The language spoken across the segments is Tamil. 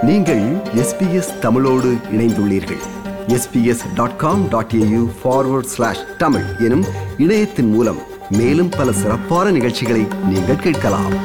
நீங்கள் எஸ்பிஎஸ் தமிழோடு இணைந்துள்ளீர்கள் SBS dot com dot AU forward slash Tamil எனும் இணையத்தின் மூலம் மேலும் பல சிறப்பான நிகழ்ச்சிகளை நீங்கள் கேட்கலாம்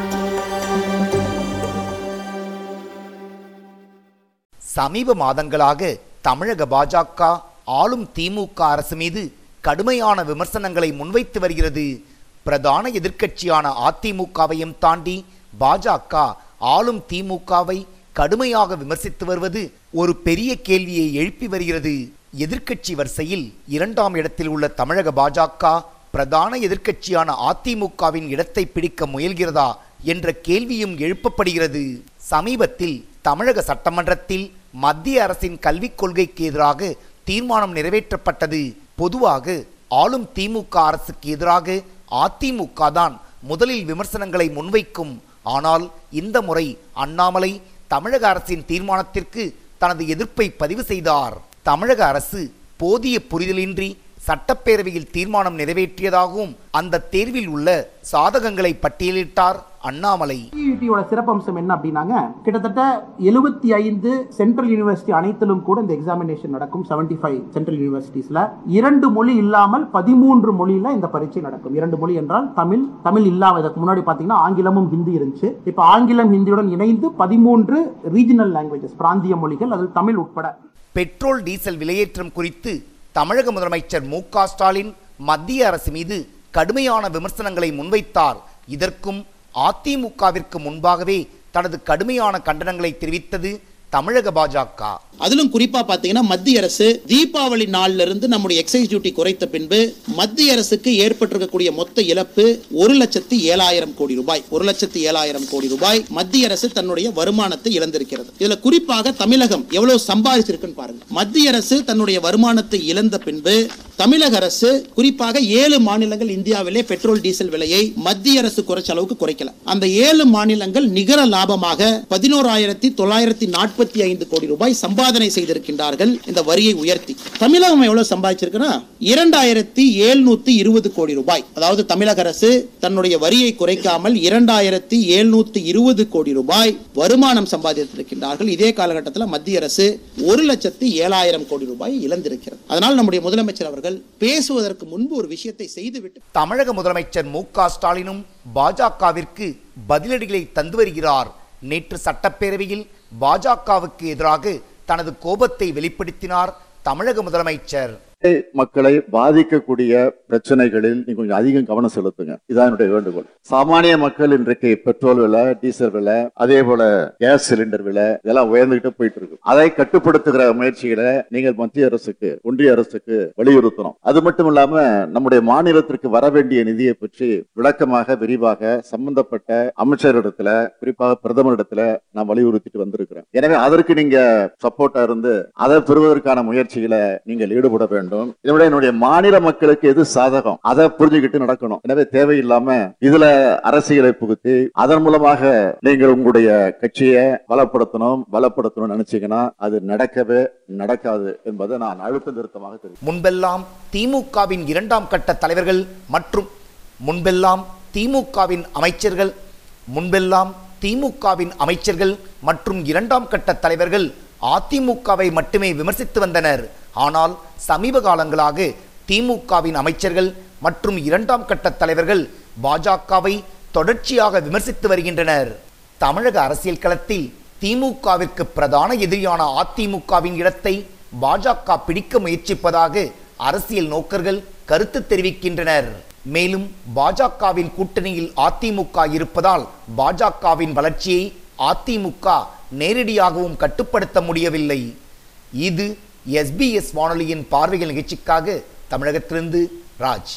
சமீப மாதங்களாக தமிழக பாஜக ஆளும் திமுக அரசு மீது கடுமையான விமர்சனங்களை முன்வைத்து வருகிறது பிரதான எதிர்க்கட்சியான அதிமுகவையும் தாண்டி பாஜக ஆளும் திமுகவை கடுமையாக விமர்சித்து வருவது ஒரு பெரிய கேள்வியை எழுப்பி வருகிறது எதிர்க்கட்சி வரிசையில் இரண்டாம் இடத்தில் உள்ள தமிழக பாஜக பிரதான எதிர்க்கட்சியான அதிமுகவின் இடத்தை பிடிக்க முயல்கிறதா என்ற கேள்வியும் எழுப்பப்படுகிறது சமீபத்தில் தமிழக சட்டமன்றத்தில் மத்திய அரசின் கல்விக் கொள்கைக்கு எதிராக தீர்மானம் நிறைவேற்றப்பட்டது பொதுவாக ஆளும் திமுக அரசுக்கு எதிராக அதிமுக தான் முதலில் விமர்சனங்களை முன்வைக்கும் ஆனால் இந்த முறை அண்ணாமலை தமிழக அரசின் தீர்மானத்திற்கு தனது எதிர்ப்பை பதிவு செய்தார் தமிழக அரசு போதிய புரிதலின்றி சட்டப்பேரவையில் தீர்மானம் நிறைவேற்றியதாகவும் அந்த தேர்வில் உள்ள சாதகங்களை பட்டியலிட்டார் அண்ணாமலை சிஇடியோட சிறப்பம்சம் என்ன அப்படின்னாங்க கிட்டத்தட்ட எழுபத்தி ஐந்து சென்ட்ரல் யூனிவர்சிட்டி அனைத்திலும் கூட இந்த எக்ஸாமினேஷன் நடக்கும் 75 ஃபைவ் சென்ட்ரல் யூனிவர்சிட்டிஸ்ல இரண்டு மொழி இல்லாமல் பதிமூன்று மொழியில இந்த பரீட்சை நடக்கும் இரண்டு மொழி என்றால் தமிழ் தமிழ் இல்லாம இதுக்கு முன்னாடி பாத்தீங்கன்னா ஆங்கிலமும் ஹிந்தி இருந்துச்சு இப்ப ஆங்கிலம் ஹிந்தியுடன் இணைந்து பதிமூன்று ரீஜனல் லாங்குவேஜஸ் பிராந்திய மொழிகள் அதில் தமிழ் உட்பட பெட்ரோல் டீசல் விலையேற்றம் குறித்து தமிழக முதலமைச்சர் மு க ஸ்டாலின் மத்திய அரசு மீது கடுமையான விமர்சனங்களை முன்வைத்தார் இதற்கும் அதிமுகவிற்கு முன்பாகவே தனது கடுமையான கண்டனங்களை தெரிவித்தது தமிழக பாஜக அதிலும் குறிப்பா பாத்தீங்கன்னா மத்திய அரசு தீபாவளி நாள்ல இருந்து நம்முடைய எக்ஸைஸ் டியூட்டி குறைத்த பின்பு மத்திய அரசுக்கு ஏற்பட்டிருக்கக்கூடிய மொத்த இழப்பு ஒரு லட்சத்தி ஏழாயிரம் கோடி ரூபாய் ஒரு லட்சத்தி ஏழாயிரம் கோடி ரூபாய் மத்திய அரசு தன்னுடைய வருமானத்தை இழந்திருக்கிறது இதுல குறிப்பாக தமிழகம் எவ்வளவு சம்பாதிச்சிருக்குன்னு பாருங்க மத்திய அரசு தன்னுடைய வருமானத்தை இழந்த பின்பு தமிழக அரசு குறிப்பாக ஏழு மாநிலங்கள் இந்தியாவிலே பெட்ரோல் டீசல் விலையை மத்திய அரசு குறைச்ச அளவுக்கு குறைக்கல அந்த ஏழு மாநிலங்கள் நிகர லாபமாக பதினோராயிரத்தி தொள்ளாயிரத்தி நாற்பத்தி ஐந்து கோடி ரூபாய் சம்பாதனை செய்திருக்கின்றார்கள் இந்த வரியை உயர்த்தி தமிழகம் எவ்வளவு சம்பாதிச்சிருக்குன்னா இரண்டாயிரத்தி எழுநூத்தி இருபது கோடி ரூபாய் அதாவது தமிழக அரசு தன்னுடைய வரியை குறைக்காமல் இரண்டாயிரத்தி எழுநூத்தி இருபது கோடி ரூபாய் வருமானம் சம்பாதித்திருக்கின்றார்கள் இதே காலகட்டத்தில் மத்திய அரசு ஒரு லட்சத்தி ஏழாயிரம் கோடி ரூபாய் இழந்திருக்கிறது அதனால் நம்முடைய முதலமைச்சர் அவர்கள் பேசுவதற்கு முன்பு ஒரு விஷயத்தை செய்துவிட்டு தமிழக முதலமைச்சர் மு க ஸ்டாலினும் பாஜகவிற்கு பதிலடிகளை தந்து வருகிறார் நேற்று சட்டப்பேரவையில் பாஜகவுக்கு எதிராக தனது கோபத்தை வெளிப்படுத்தினார் தமிழக முதலமைச்சர் மக்களை பாதிக்கக்கூடிய பிரச்சனைகளில் நீங்க கொஞ்சம் அதிகம் கவனம் செலுத்துங்க இதான் என்னுடைய வேண்டுகோள் சாமானிய மக்கள் இன்றைக்கு பெட்ரோல் விலை டீசல் விலை அதே போல கேஸ் சிலிண்டர் விலை இதெல்லாம் உயர்ந்துகிட்டு போயிட்டு இருக்கு அதை கட்டுப்படுத்துகிற முயற்சிகளை நீங்கள் மத்திய அரசுக்கு ஒன்றிய அரசுக்கு வலியுறுத்தணும் அது மட்டும் இல்லாம நம்முடைய மாநிலத்திற்கு வர வேண்டிய நிதியை பற்றி விளக்கமாக விரிவாக சம்பந்தப்பட்ட அமைச்சரிடத்துல குறிப்பாக பிரதமரிடத்துல நான் வலியுறுத்திட்டு வந்திருக்கிறேன் எனவே அதற்கு நீங்க சப்போர்ட்டா இருந்து அதை பெறுவதற்கான முயற்சிகளை நீங்கள் ஈடுபட வேண்டும் வேண்டும் இதோட என்னுடைய மாநில மக்களுக்கு எது சாதகம் அதை புரிஞ்சுக்கிட்டு நடக்கணும் எனவே தேவையில்லாம இதுல அரசியலை புகுத்தி அதன் மூலமாக நீங்கள் உங்களுடைய கட்சியை பலப்படுத்தணும் பலப்படுத்தணும் நினைச்சீங்கன்னா அது நடக்கவே நடக்காது என்பதை நான் அழுத்த நிறுத்தமாக தெரிவிக்கிறேன் முன்பெல்லாம் திமுகவின் இரண்டாம் கட்ட தலைவர்கள் மற்றும் முன்பெல்லாம் திமுகவின் அமைச்சர்கள் முன்பெல்லாம் திமுகவின் அமைச்சர்கள் மற்றும் இரண்டாம் கட்ட தலைவர்கள் அதிமுகவை மட்டுமே விமர்சித்து வந்தனர் ஆனால் சமீப காலங்களாக திமுகவின் அமைச்சர்கள் மற்றும் இரண்டாம் கட்ட தலைவர்கள் பாஜகவை தொடர்ச்சியாக விமர்சித்து வருகின்றனர் தமிழக அரசியல் களத்தில் திமுகவிற்கு பிரதான எதிரியான அதிமுகவின் இடத்தை பாஜக பிடிக்க முயற்சிப்பதாக அரசியல் நோக்கர்கள் கருத்து தெரிவிக்கின்றனர் மேலும் பாஜகவின் கூட்டணியில் அதிமுக இருப்பதால் பாஜகவின் வளர்ச்சியை அதிமுக நேரடியாகவும் கட்டுப்படுத்த முடியவில்லை இது எஸ்பிஎஸ் வானொலியின் பார்வைகள் நிகழ்ச்சிக்காக தமிழகத்திலிருந்து ராஜ்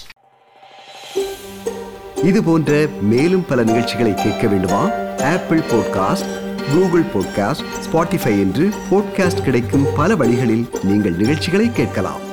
இது போன்ற மேலும் பல நிகழ்ச்சிகளை கேட்க வேண்டுமா Apple podcast Google podcast Spotify என்று பாட்காஸ்ட் கிடைக்கும் பல வழிகளில் நீங்கள் நிகழ்ச்சிகளை கேட்கலாம்